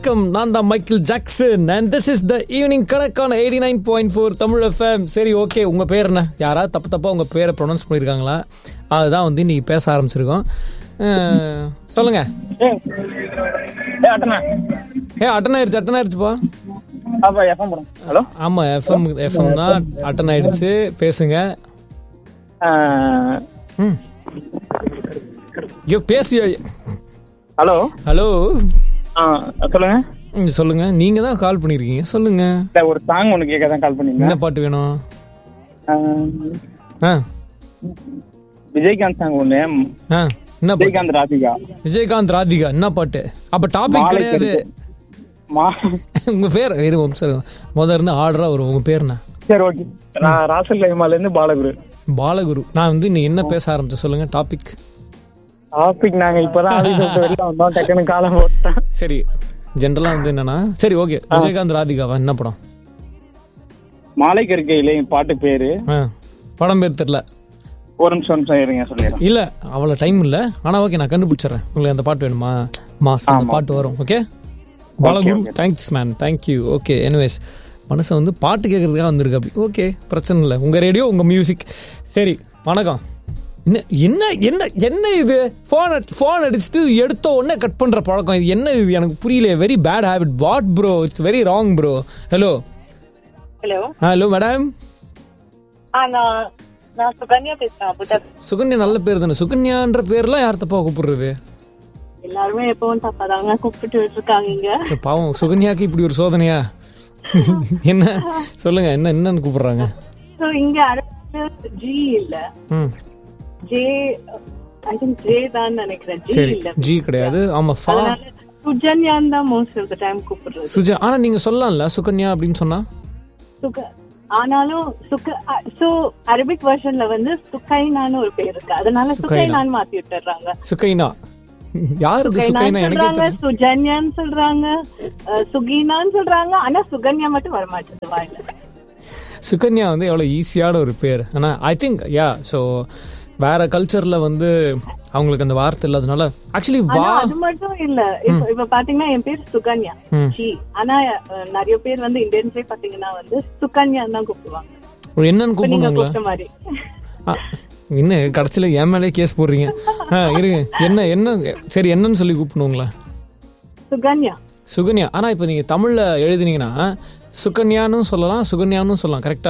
வணக்கம் நான் தான் Michael Jackson and this is the evening கணக்கான eighty nine point four Tamil FM சரி ஓகே உங்க பேர் என்ன யாராவது தப்பு தப்பா உங்க பேரை ப்ரொனவுன்ஸ் பண்ணியிருக்காங்களா அதுதான் வந்து இன்னைக்கு பேச ஆரம்பிச்சிருக்கோம் அஹ், சொல்லுங்க ஏய் அட்டனா ஏ அட்டன் ஆயிடுச்சு அட்டன் ஆயிடுச்சுப்பா அப்பா எஃப்எம் போடும் ஹலோ ஆமா எஃப்எம் எஃப்எம் தான் அட்டன் ஆயிடுச்சு பேசுங்க ம் ஐயோ பேசியோ ஹலோ ஹலோ ஆ சொல்லுங்க ம், சொல்லுங்க நீங்க தான் கால் பண்ணிருக்கீங்க சொல்லுங்க இல்ல ஒரு சாங் ஒன்று கேட்க தான் கால் என்ன பண்ணியிருந்தேன் பாட்டு வேணும் ஆ, ஆ விஜயகாந்த் சாங் ஒன்று ஆ என்ன பாட்டு விஜயகாந்த் ராதிகா விஜயகாந்த் ராதிகா என்ன பாட்டு அப்ப டாபிக் மாலை கிடையாது மா உங்க பேர் இரு ஒரு நிமிஷம் இருங்க. முத இருந்து ஆர்டரா வரும் உங்க பேர் என்ன சரி ஓகே நான் ராசல் லைமால இருந்து பாலகுரு பாலகுரு நான் வந்து நீ என்ன பேச ஆரம்பிச்ச சொல்லுங்க டாபிக் டாபிக் நாங்க இப்பதான் ஆஃபீஸ் விட்டு வெளில வந்தோம் டக்குனு காலம் போட்டேன் சரி ஜென்ரலா வந்து என்னன்னா சரி ஓகே விஜயகாந்த் ராதிகாவா என்ன படம் மாலை கருக்கையில என் பாட்டு பேரு ஆ படம் பேர் தெரியல ஒரு நிமிஷம் ஒரு நிமிஷம் இருங்க சொல்லிடுறேன் இல்ல அவ்வளவு டைம் இல்ல ஆனா ஓகே நான் கண்டுபிடிச்சிடுறேன் உங்களுக்கு அந்த பாட்டு வேணுமா மாசம் அந்த பாட்டு வரும் okay Balaguru thanks man thank you okay anyways மனுஷன் வந்து பாட்டு கேட்கறதுக்காக வந்திருக்கு அப்படி ஓகே பிரச்சனை இல்லை உங்க ரேடியோ உங்க மியூசிக் சரி வணக்கம் என்ன என்ன என்ன என்ன இது ஃபோன் ஃபோன் அடிச்சுட்டு எடுத்த உடனே கட் பண்ற பழக்கம் இது என்ன இது எனக்கு புரியல very bad habit what bro it's very wrong bro hello hello hello madam ஆ நான் நான் சுகன்யா பேசுறேன் அபுதா சுகன்யா நல்ல பேர் தானே சுகன்யான்ற பேர்லாம் யார் தப்பா கூப்பிடுறது எல்லாருமே எப்பவும் தப்பாதாங்க கூப்பிட்டு இருக்காங்க இங்க சரி, பாவம் சுகன்யாக்கு இப்படி ஒரு சோதனையா என்ன சொல்லுங்க என்ன என்னன்னு கூப்பிடுறாங்க சோ இங்க அரசு ஜி இல்ல ம் ஜே ஐ திங்க் ஜே தான் நினைக்கிறேன் ஜி சரி இல்ல ஜி கிடையாது ஆமா ஃபா அதனால சுஜன்யான் தான் மோஸ்ட் ஆஃப் த டைம் கூப்பிடுறது சுஜா ஆனா நீங்க சொல்லலாம்ல சுகன்யா அப்படின்னு சொன்னா சுக ஆனாலும் சுக சோ அரபிக் வெர்ஷன்ல வந்து சுகைனான்னு ஒரு பேர் இருக்கு அதனால சுகைனா. சுகைனான்னு மாத்தி விட்டுறாங்க சுகைனா யாரு இது சுகைனா சுகைனான்னு எனக்கே சொல்றாங்க தெரியல சுஜன்யான்னு சொல்றாங்க அஹ், சுகினான்னு சொல்றாங்க ஆனா சுகன்யா மட்டும் வர மாட்டேங்குது வாயில சுகன்யா வந்து எவ்வளவு ஈஸியான ஒரு பேர் ஆனா ஐ திங்க் யா ஸோ வேற கல்ச்சர்ல வந்து அவங்களுக்கு அந்த வார்த்தை இல்லாதனால ஆக்சுவலி ஆனா வா அது மட்டும் இல்ல இப்ப இப்ப பாத்தீங்கன்னா என் பேர் சுகன்யா ம். ஜி ஆனா அஹ், நிறைய பேர் வந்து இந்தியன்ஸே பாத்தீங்கன்னா வந்து சுகன்யா தான் கூப்பிடுவாங்க ஒரு என்னன்னு இப்ப நீங்க கூப்பிடுவாங்களா கூப்பிட்ட மாதிரி ஆ, என்ன கடைசியில என் மேலே கேஸ் போடுறீங்க ஆ இருங்க என்ன என்ன சரி என்னன்னு சொல்லி கூப்பிடுவாங்களா சுகன்யா சுகன்யா ஆனா இப்போ நீங்க தமிழ்ல எழுதினீங்கன்னா சுகன்யான்னு சொல்லலாம் சுகன்யான்னு சொல்லலாம் கரெக்டா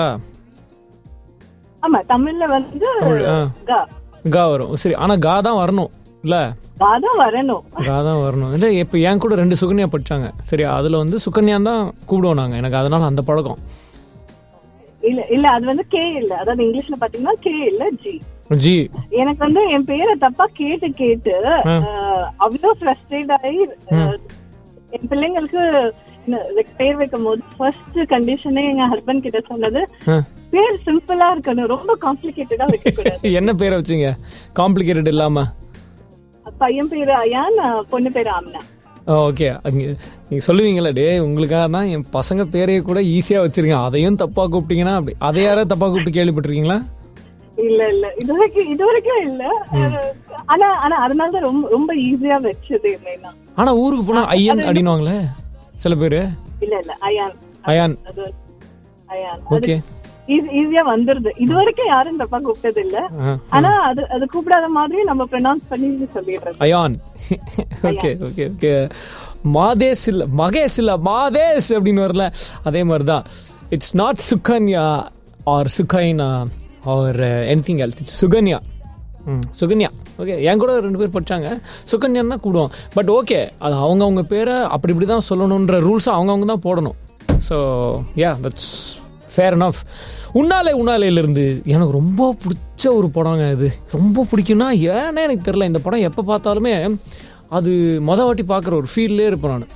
ஆமா தமிழ்ல வந்து தமிழ் ஆ கா கா வரும் சரி ஆனா கா தான் வரணும் இல்ல கா தான் வரணும் கா தான் வரணும் இல்லை இப்போ என் கூட ரெண்டு சுகன்யா படிச்சாங்க சரி அதுல வந்து சுகன்யான் தான் கூப்பிடுவோம் நாங்க எனக்கு அதனால அந்த பழக்கம் இல்ல இல்ல அது வந்து கே இல்ல அதாவது இங்கிலீஷ்ல பாத்தீங்கன்னா கே இல்ல ஜி ஜி எனக்கு வந்து என் பேரை தப்பா கேட்டு கேட்டு அஹ், அவ்வளவு ஃப்ரஸ்ட்ரேட் ஆகி அஹ், என் பிள்ளைங்களுக்கு இந்த like பேர் வைக்கும் போது ஃபர்ஸ்ட் கண்டிஷனே எங்க ஹஸ்பண்ட் கிட்ட சொன்னது ஆ. பேர் சிம்பிளா இருக்கணும் ரொம்ப காம்ப்ளிகேட்டடா வைக்க கூடாது என்ன பேரை வச்சீங்க காம்ப்ளிகேட்டட் இல்லாம பையன் பேரு அயான் அஹ், பொண்ணு பேரு ஆம்னா ஓகே நீங்க சொல்லுவீங்களா டே உங்களுக்காக தான் என் பசங்க பேரையே கூட ஈஸியா வச்சிருக்கேன் அதையும் தப்பா கூப்பிட்டீங்கன்னா அப்படி அதை யாராவது தப்பா கூப்பிட்டு கேள்விப்பட்டிருக்கீங்களா இல்ல இல்ல இது வரைக்கும் இது வரைக்கும் இல்ல அஹ், ஆனா ஆனா அதனால தான் ரொம்ப ரொம்ப ஈஸியா வச்சது என்னன்னா ஆனா ஊருக்கு போனா ஐயன் அப்படின்னுவாங்களே சில பேரு இல்ல இல்ல அயான் அயான் அது அயான் ஓகே ஈஸியா வந்துருது இது வரைக்கும் யாரும் தப்பா கூப்பிட்டது இல்ல ஆனா அது அது கூப்பிடாத மாதிரி நம்ம ப்ரொனவுன்ஸ் பண்ணி சொல்லிடுறது Ayan okay okay okay Madhesh இல்ல மகேஷ் இல்ல மாதேஷ் அப்படின்னு வரல அதே மாதிரி தான் it's not Sukanya or Sukaina or anything else it's Sukanya hmm Sukanya okay என் கூட ரெண்டு பேர் படிச்சாங்க சுகன்யான்னு தான் கூடுவோம் பட் ஓகே அது அவங்கவுங்க பேரை அப்படி இப்படி தான் சொல்லணுன்ற ரூல்ஸை அவங்கவுங்க தான் போடணும் so ya that's fair enough உன்னாலே உன்னாலேலேருந்து எனக்கு ரொம்ப பிடிச்ச ஒரு படங்க இது ரொம்ப பிடிக்கும்னா ஏன்னே எனக்கு தெரில இந்த படம் எப்போ பார்த்தாலுமே அது மொத வாட்டி பார்க்குற ஒரு ஃபீல்லே இருப்பேன் நான்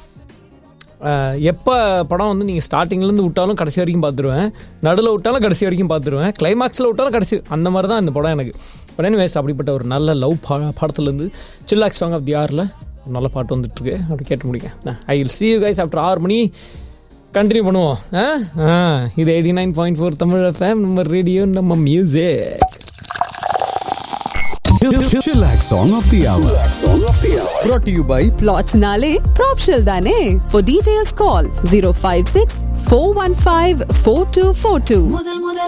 எப்போ படம் வந்து நீங்கள் ஸ்டார்டிங்லேருந்து விட்டாலும் கடைசி வரைக்கும் பார்த்துருவேன் நடுவில் விட்டாலும் கடைசி வரைக்கும் பார்த்துருவேன் கிளைமாக்ஸில் விட்டாலும் கடைசி அந்த மாதிரி தான் இந்த படம் எனக்கு பட் anyways அப்படிப்பட்ட ஒரு நல்ல லவ் பா படத்துலேருந்து சில்லாக் சாங் ஆஃப் தி ஆரில் நல்ல பாட்டு வந்துட்டுருக்கு அப்படி கேட்டு முடிங்க I will see you guys after ஆறு மணி கண்டினியூ பண்ணுவோம் ஆ ஆ இது eighty nine point four Tamil FM நம்ம ரேடியோ நம்ம music Chillax song of the hour. Song of the hour. Brought to you by Plots Nale, Propshell Dane. For details, call 056 415 4242.